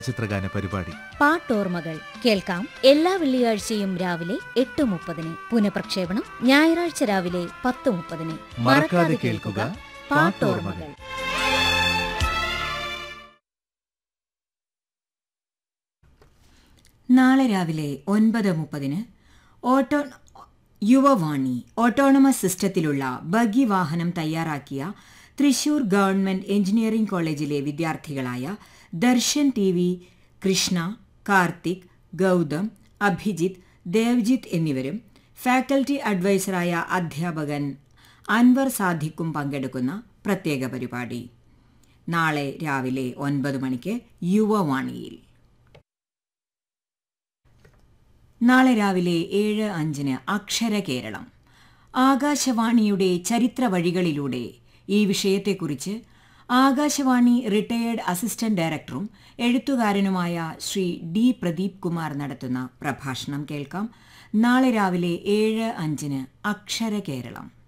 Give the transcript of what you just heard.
ചിത്രഗാന പരിപാടി പാട്ടോർമ്മകൾ കേൾക്കാം എല്ലാ വെള്ളിയാഴ്ചയും രാവിലെ എട്ട് മുപ്പതിന് പുനഃപ്രക്ഷേപണം ഞായറാഴ്ച രാവിലെ പത്ത് മുപ്പതിന് മറക്കാതെ കേൾക്കുക പാട്ടോർമ്മകൾ നാളെ രാവിലെ ഒൻപത് മുപ്പതിന് ഓട്ടോ യുവവാണി ഓട്ടോണമസ് സിസ്റ്റത്തിലുള്ള ബഗി വാഹനം തയ്യാറാക്കിയ തൃശൂർ ഗവൺമെന്റ് എഞ്ചിനീയറിംഗ് കോളേജിലെ വിദ്യാർത്ഥികളായ ദർശൻ ടി വി കൃഷ്ണ കാർത്തിക് ഗൗതം അഭിജിത്ത് ദേവ്ജിത്ത് എന്നിവരും ഫാക്കൽറ്റി അഡ്വൈസറായ അധ്യാപകൻ അൻവർ സാദിഖും പങ്കെടുക്കുന്ന പ്രത്യേക പരിപാടി നാളെ രാവിലെ ഒൻപത് മണിക്ക് യുവവാണിയിൽ നാളെ രാവിലെ ഏഴ് അഞ്ചിന് അക്ഷര കേരളം ആകാശവാണിയുടെ ചരിത്ര വഴികളിലൂടെ ഈ വിഷയത്തെക്കുറിച്ച് ആകാശവാണി റിട്ടയേർഡ് അസിസ്റ്റന്റ് ഡയറക്ടറും എഴുത്തുകാരനുമായ ശ്രീ ഡി പ്രദീപ് കുമാർ നടത്തുന്ന പ്രഭാഷണം കേൾക്കാം നാളെ രാവിലെ ഏഴ് അഞ്ചിന് അക്ഷര കേരളം